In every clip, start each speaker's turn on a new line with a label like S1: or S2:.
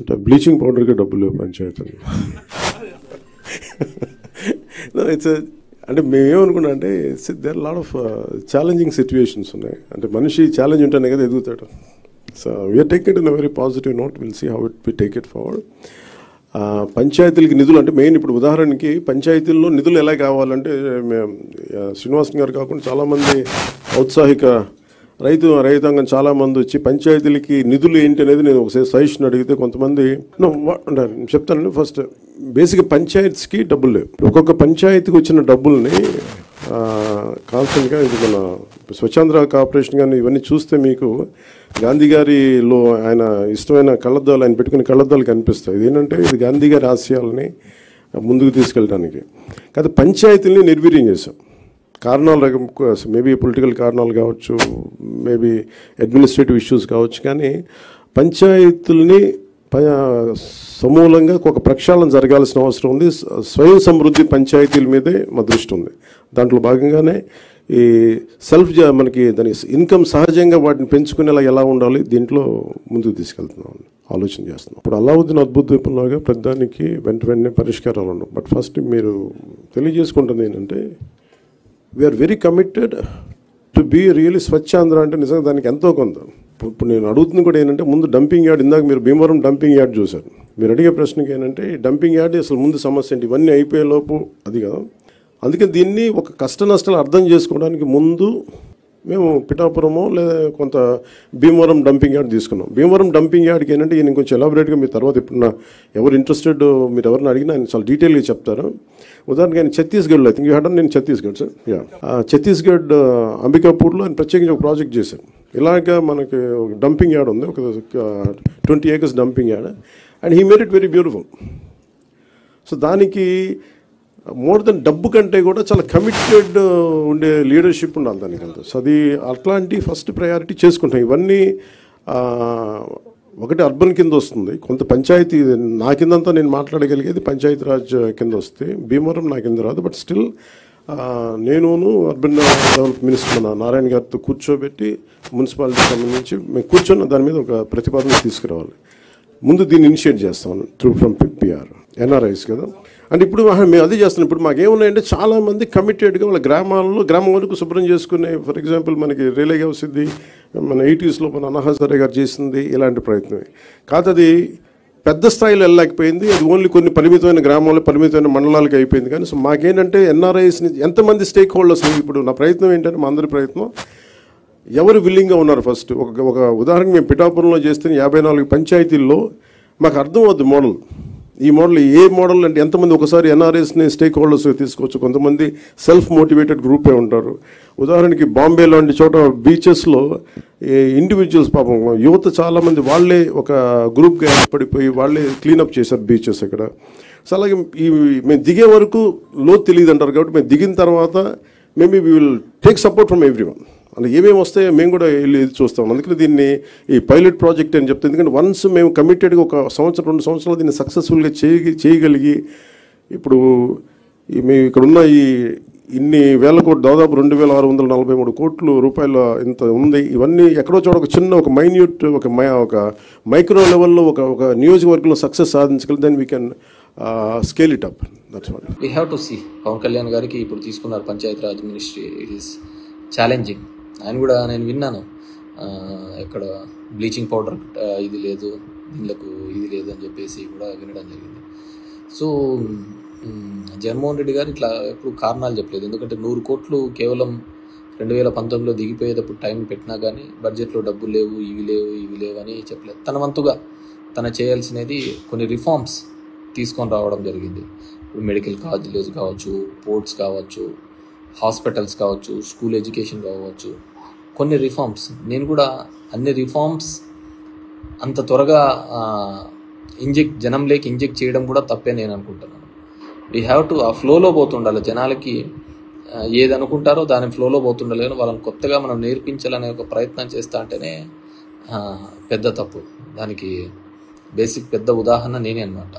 S1: అంటే బ్లీచింగ్ పౌడర్కి డబ్బులు లేవు పంచాయతీ ఇట్స్ అంటే మేమేమనుకున్నా అంటే there lot of challenging situations ఉన్నాయి అంటే మనిషి ఛాలెంజ్ ఉంటేనే కదా ఎదుగుతాడు so we are take it in a very positive note will see how it we take it forward పంచాయతీలకి నిధులు అంటే మెయిన్ ఇప్పుడు ఉదాహరణకి పంచాయతీల్లో నిధులు ఎలా కావాలంటే మేము ఆ, శ్రీనివాసన్ గారు కాకుండా చాలామంది ఔత్సాహిక రైతు రైతాంగం చాలా మంది వచ్చి పంచాయతీలకి నిధులు ఏంటి అనేది నేను ఒకసారి సజెషన్ అడిగితే కొంతమంది no, what- అంటే నేను చెప్తాను ఫస్ట్ బేసిక్ పంచాయత్స్కి డబ్బులు లేవు ఒక్కొక్క పంచాయతీకి వచ్చిన డబ్బుల్ని కాన్స్టెంట్గా ఇది మన స్వచ్ఛాంధ్ర కార్పొరేషన్ కానీ ఇవన్నీ చూస్తే మీకు గాంధీ గారిలో ఆయన ఇష్టమైన కళ్ళద్దాలు ఆయన పెట్టుకునే కళ్ళద్దాలు కనిపిస్తాయి ఇది ఏంటంటే ఇది గాంధీ గారి ఆశయాలని ముందుకు తీసుకెళ్ళడానికి కాదు పంచాయతీల్ని నిర్వీర్యం చేశాం కారణాలు రకం మేబీ పొలిటికల్ కారణాలు కావచ్చు మేబీ అడ్మినిస్ట్రేటివ్ ఇష్యూస్ కావచ్చు కానీ పంచాయతీలని ప- సమూలంగా ఒక ప్రక్షాళన జరగాల్సిన అవసరం ఉంది స్వ- స్వయం సమృద్ధి పంచాయతీల మీదే మా దృష్టి ఉంది దాంట్లో భాగంగానే ఈ సెల్ఫ్ జ- మనకి దాని ఇన్కమ్ సహజంగా వాటిని పెంచుకునేలా ఎలా ఉండాలి దీంట్లో ముందుకు తీసుకెళ్తున్నాం ఆలోచన చేస్తున్నాం ఇప్పుడు అలావుద్దీన్ అద్భుత దీపంలాగా ప్రతిదానికి వెంట వెంటనే పరిష్కారాలు ఉండవు బట్ ఫస్ట్ మీరు తెలియజేసుకుంటుంది ఏంటంటే we are very committed to be really Swachh Andhra అంటే నిజంగా దానికి ఎంతో కొంత ఇప్పుడు ఇప్పుడు నేను అడుగుతుంది కూడా ఏంటంటే ముందు డంపింగ్ యార్డ్ ఇందాక మీరు భీమవరం డంపింగ్ యార్డ్ చూశారు మీరు అడిగే ప్రశ్నకి ఏంటంటే ఈ డంపింగ్ యార్డ్ అసలు ముందు సమస్య ఏంటి ఇవన్నీ అయిపోయే లోపు అది కదా అందుకే దీన్ని ఒక కష్ట నష్టాలు అర్థం చేసుకోవడానికి ముందు మేము పిఠాపురమో లేదా కొంత భీమవరం డంపింగ్ యార్డ్ తీసుకున్నాం భీమవరం డంపింగ్ యార్డ్కి ఏంటంటే ఈయన కొంచెం ఎలాబరేట్గా మీ తర్వాత ఇప్పుడు నా ఎవరు ఇంట్రెస్టెడ్ మీరు ఎవరిని అడిగినా ఆయన చాలా డీటెయిల్గా చెప్తారు ఉదాహరణకి ఆయన ఛత్తీస్గఢ్లో ఐ థింక్ యూ హెడ్ నేను ఛత్తీస్గఢ్ సార్ యా ఛత్తీస్గఢ్ ఆ, అంబికాపూర్లో ఆయన ప్రత్యేకించి ఒక ప్రాజెక్ట్ చేశారు ఇలాగ మనకి ఒక డంపింగ్ యార్డ్ ఉంది ఒక twenty acres dumping yard and he made it very beautiful so దానికి మోర్ దెన్ డబ్బు కంటే కూడా చాలా కమిటెడ్ ఉండే లీడర్షిప్ ఉండాలి దానికి అంతా సో అది అట్లాంటి ఫస్ట్ ప్రయారిటీ చేసుకుంటాం ఇవన్నీ ఆ, ఒకటి అర్బన్ కింద వస్తుంది కొంత పంచాయతీ నా కిందంతా నేను మాట్లాడగలిగేది పంచాయతీ రాజ్ కింద వస్తే భీమవరం నా కింద రాదు బట్ స్టిల్ నేనును అర్బన్ డెవలప్ మినిస్టర్ మన నారాయణ గారితో కూర్చోబెట్టి మున్సిపాలిటీ సంబంధించి మేము కూర్చొని దాని మీద ఒక ప్రతిపాదన తీసుకురావాలి ముందు దీన్ని ఇనిషియేట్ చేస్తాను త్రూ ఫ్రమ్ పిఆర్ ఎన్ఆర్ఐస్ కదా అంటే ఇప్పుడు ఆహా, మేము అదే చేస్తున్నాం ఇప్పుడు మాకేమున్నాయంటే చాలా మంది కమిటెడ్గా వాళ్ళ గ్రామాల్లో గ్రామం వరకు శుభ్రం చేసుకునే ఫర్ ఎగ్జాంపుల్ మనకి రిలే సిద్ధి మన ఎయిటీస్లో మన అన్నహాసరే గారు చేసింది ఇలాంటి ప్రయత్నమే కాదు అది పెద్ద స్థాయిలో వెళ్ళలేకపోయింది అది ఓన్లీ కొన్ని పరిమితమైన గ్రామాలు పరిమితమైన మండలాలకు అయిపోయింది కానీ సో మాకేంటంటే ఎన్ఆర్ఐస్ని ఎంతమంది స్టేక్ హోల్డర్స్ ఇప్పుడు నా ప్రయత్నం ఏంటంటే మా అందరి ప్రయత్నం ఎవరు విల్లింగ్గా ఉన్నారు ఫస్ట్ ఒక ఒక ఉదాహరణ మేము పిఠాపురంలో చేస్తే యాభై నాలుగు పంచాయతీల్లో మాకు అర్థం అవుద్ది మోడల్ ఈ మోడల్ ఏ మోడల్ అంటే ఎంతమంది ఒకసారి ఎన్ఆర్ఎస్ని స్టేక్ హోల్డర్స్ తీసుకోవచ్చు కొంతమంది సెల్ఫ్ మోటివేటెడ్ గ్రూపే ఉంటారు ఉదాహరణకి బాంబే లాంటి చోట బీచెస్లో ఇండివిజువల్స్ పాపం యువత చాలామంది వాళ్ళే ఒక గ్రూప్గా ఏర్పడిపోయి వాళ్ళే క్లీనప్ చేశారు బీచెస్ ఇక్కడ సో అలాగే ఈ మేము దిగే వరకు లోతు తెలియదు అంటారు కాబట్టి మేము దిగిన తర్వాత maybe we will take support from everyone అలా ఏమేమి వస్తాయో మేము కూడా వెళ్ళి ఇది చూస్తాం అందుకని దీన్ని ఈ పైలట్ ప్రాజెక్ట్ అని చెప్తే ఎందుకంటే వన్స్ మేము కమిటెడ్గా ఒక సంవత్సరం రెండు సంవత్సరాలు దీన్ని సక్సెస్ఫుల్గా చేయ చేయగలిగి ఇప్పుడు ఈ మేము ఇక్కడ ఉన్న ఈ ఇన్ని వేల కోట్లు దాదాపు రెండు వేల ఆరు వందల నలభై మూడు కోట్లు రూపాయల ఇంత ఉంది ఇవన్నీ ఎక్కడో చోట ఒక చిన్న ఒక మైన్యూట్ ఒక మై ఒక మైక్రో లెవెల్లో ఒక ఒక నియోజకవర్గంలో సక్సెస్ సాధించగలి then we can scale it up that's what
S2: we have to see Pawan Kalyan గారికి ఇప్పుడు తీసుకున్నారు Panchayati Raj ministry it is challenging ఆయన కూడా నేను విన్నాను ఆ, ఇక్కడ బ్లీచింగ్ పౌడర్ ఇది లేదు దీనికి ఇది లేదు అని చెప్పేసి కూడా వినడం జరిగింది సో మ్, జగన్మోహన్ రెడ్డి గారు ఇట్లా ఎప్పుడు కారణాలు చెప్పలేదు ఎందుకంటే నూరు కోట్లు కేవలం రెండు వేల పంతొమ్మిదిలో దిగిపోయేటప్పుడు టైం పెట్టినా కానీ బడ్జెట్లో డబ్బులు లేవు ఇవి లేవు ఇవి లేవు అని చెప్పలేదు తన వంతుగా తన చేయాల్సినది కొన్ని రిఫార్మ్స్ తీసుకొని రావడం జరిగింది ఇప్పుడు మెడికల్ కాలేజెస్ కావచ్చు పోర్ట్స్ కావచ్చు హాస్పిటల్స్ కావచ్చు స్కూల్ ఎడ్యుకేషన్ కావచ్చు కొన్ని రిఫార్మ్స్ నేను కూడా అన్ని రిఫార్మ్స్ అంత త్వరగా ఇంజెక్ట్ జనంలోకి ఇంజెక్ట్ చేయడం కూడా తప్పే నేను అనుకుంటున్నాను వీ హ్యావ్ టు ఆ ఫ్లోలో పోతుండాలి జనాలకి ఆ, ఏది అనుకుంటారో దాని ఫ్లోలో పోతుండాలి కానీ వాళ్ళని కొత్తగా మనం నేర్పించాలనే ఒక ప్రయత్నం చేస్తా అంటేనే ఆ, పెద్ద తప్పు దానికి బేసిక్ పెద్ద ఉదాహరణ నేనే అనమాట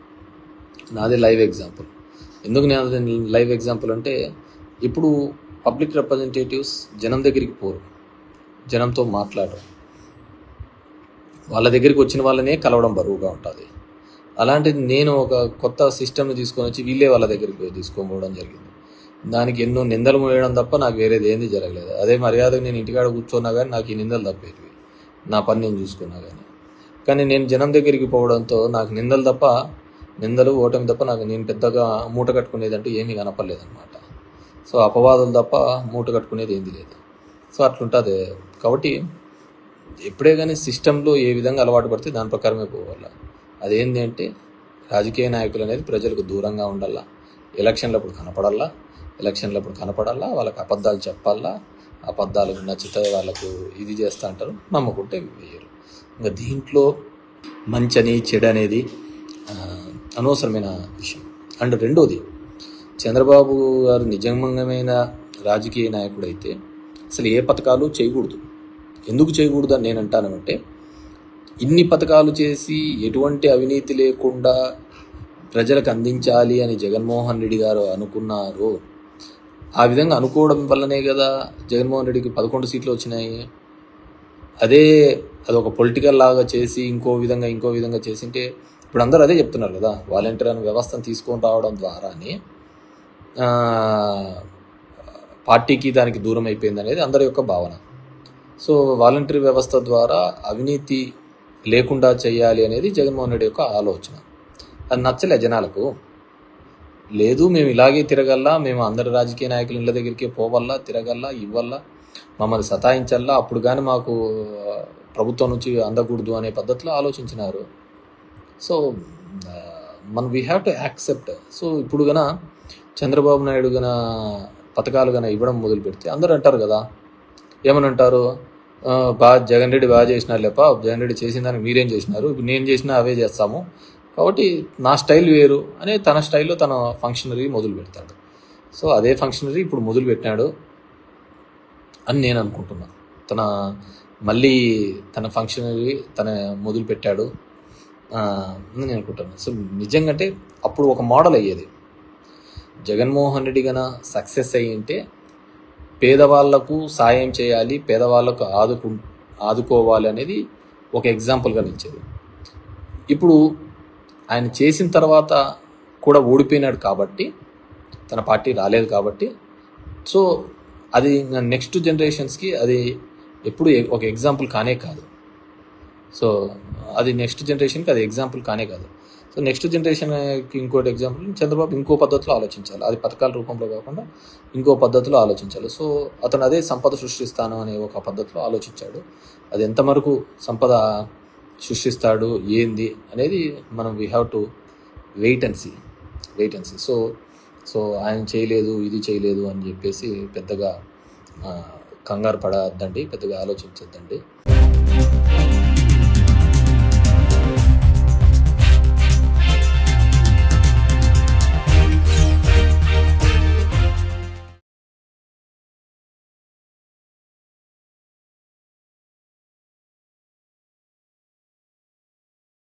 S2: నాదే లైవ్ ఎగ్జాంపుల్ ఎందుకు నేను అది లైవ్ ఎగ్జాంపుల్ అంటే ఇప్పుడు పబ్లిక్ రిప్రజెంటేటివ్స్ జనం దగ్గరికి పోరు జనంతో మాట్లాడరు వాళ్ళ దగ్గరికి వచ్చిన వాళ్ళనే కలవడం బరువుగా ఉంటుంది అలాంటిది నేను ఒక కొత్త సిస్టమ్ని తీసుకొని వచ్చి వీళ్ళే వాళ్ళ దగ్గరికి పోయి తీసుకోపోవడం జరిగింది దానికి ఎన్నో నిందలు మోయడం తప్ప నాకు వేరేది ఏంది జరగలేదు అదే మర్యాదగా నేను ఇంటికాడ కూర్చున్నా కానీ నాకు ఈ నిందలు తప్పేవి నా పని నేను చూసుకున్నా కానీ కానీ నేను జనం దగ్గరికి పోవడంతో నాకు నిందలు తప్ప నిందలు ఓటమి తప్ప నాకు నేను పెద్దగా మూట కట్టుకునేది అంటే ఏమీ కనపడలేదన్నమాట సో అపవాదులు తప్ప మూట కట్టుకునేది ఏంది లేదు సో అట్లుంటుంది కాబట్టి ఎప్పుడే కానీ సిస్టంలో ఏ విధంగా అలవాటు పడితే దాని ప్రకారమే పోవాలా అదేంటి అంటే రాజకీయ నాయకులు అనేది ప్రజలకు దూరంగా ఉండాలా ఎలక్షన్లప్పుడు కనపడాలా ఎలక్షన్లప్పుడు కనపడాలా వాళ్ళకి అబద్ధాలు చెప్పాలా అబద్ధాలకు నచ్చితే వాళ్ళకు ఇది చేస్తా అంటారు నమ్ముకుంటే వేయరు ఇంకా దీంట్లో మంచని చెడు అనేది ఆ, అనవసరమైన విషయం అండ్ రెండోది చంద్రబాబు గారు నిజంగమైన రాజకీయ నాయకుడైతే అసలు ఏ పథకాలు చేయకూడదు ఎందుకు చేయకూడదు అని నేను అంటానంటే ఇన్ని పథకాలు చేసి ఎటువంటి అవినీతి లేకుండా ప్రజలకు అందించాలి అని జగన్మోహన్ రెడ్డి గారు అనుకున్నారు ఆ విధంగా అనుకోవడం వల్లనే కదా జగన్మోహన్ రెడ్డికి పదకొండు సీట్లు వచ్చినాయి అదే అది ఒక పొలిటికల్ లాగా చేసి ఇంకో విధంగా ఇంకో విధంగా చేసింటే ఇప్పుడు అందరూ అదే చెప్తున్నారు కదా వాలంటీర్ అనే వ్యవస్థను తీసుకొని రావడం ద్వారానే ఆ, పార్టీకి దానికి దూరం అయిపోయింది అనేది అందరి యొక్క భావన సో వాలంటరీ వ్యవస్థ ద్వారా అవినీతి లేకుండా చేయాలి అనేది జగన్మోహన్ రెడ్డి యొక్క ఆలోచన అది నచ్చలే జనాలకు లేదు మేము ఇలాగే తిరగల్లా మేము అందరి రాజకీయ నాయకుల ఇళ్ళ దగ్గరికి పోవల్లా తిరగల్లా ఇవ్వల్లా మమ్మల్ని సతాయించల్లా అప్పుడు కానీ మాకు ఆ, ప్రభుత్వం నుంచి అందకూడదు అనే పద్ధతిలో ఆలోచించినారు సో ఆ, మనం we have to accept so ఇప్పుడు గన చంద్రబాబు నాయుడు గన పథకాలు గన ఇవ్వడం మొదలు పెడితే అందరూ అంటారు కదా ఏమని అంటారు "ఆ, బాగా జగన్ రెడ్డి బాగా చేసినారు లేప జగన్ రెడ్డి చేసిన దానికి మీరేం చేసినారు ఇప్పుడు నేను చేసినా అవే చేస్తాము కాబట్టి నా స్టైల్ వేరు అనే తన స్టైల్లో తన ఫంక్షనరీ మొదలు పెడతాడు సో అదే ఫంక్షనరీ ఇప్పుడు మొదలు పెట్టినాడు అని నేను అనుకుంటున్నా తన మళ్ళీ తన ఫంక్షనరీ తన మొదలు పెట్టాడు ఆ, అని నేను అనుకుంటున్నాను సో నిజంగా అంటే అప్పుడు ఒక మోడల్ అయ్యేది జగన్మోహన్ రెడ్డి గన సక్సెస్ అయ్యి ఉంటే పేదవాళ్లకు సాయం చేయాలి పేదవాళ్లకు ఆదుకు ఆదుకోవాలి అనేది ఒక ఎగ్జాంపుల్గా నిలిచేది ఇప్పుడు ఆయన చేసిన తర్వాత కూడా ఓడిపోయినాడు కాబట్టి తన పార్టీ రాలేదు కాబట్టి సో అది నెక్స్ట్ జనరేషన్స్కి అది ఎప్పుడు ఒక ఎగ్జాంపుల్ కానే కాదు సో అది నెక్స్ట్ జనరేషన్కి అది ఎగ్జాంపుల్ కానే కాదు సో నెక్స్ట్ జనరేషన్కి ఇంకోటి ఎగ్జాంపుల్ చంద్రబాబు ఇంకో పద్ధతిలో ఆలోచించాలి అది పథకాల రూపంలో కాకుండా ఇంకో పద్ధతిలో ఆలోచించాలి సో అతను అదే సంపద సృష్టిస్తాను అనే ఒక పద్ధతిలో ఆలోచించాడు అది ఎంతవరకు సంపద సృష్టిస్తాడు ఏంది అనేది మనం we have to wait and see wait and see so so ఆయన చేయలేదు ఇది చేయలేదు అని చెప్పేసి పెద్దగా ఆ, కంగారు పడద్దండి పెద్దగా ఆలోచించొద్దండి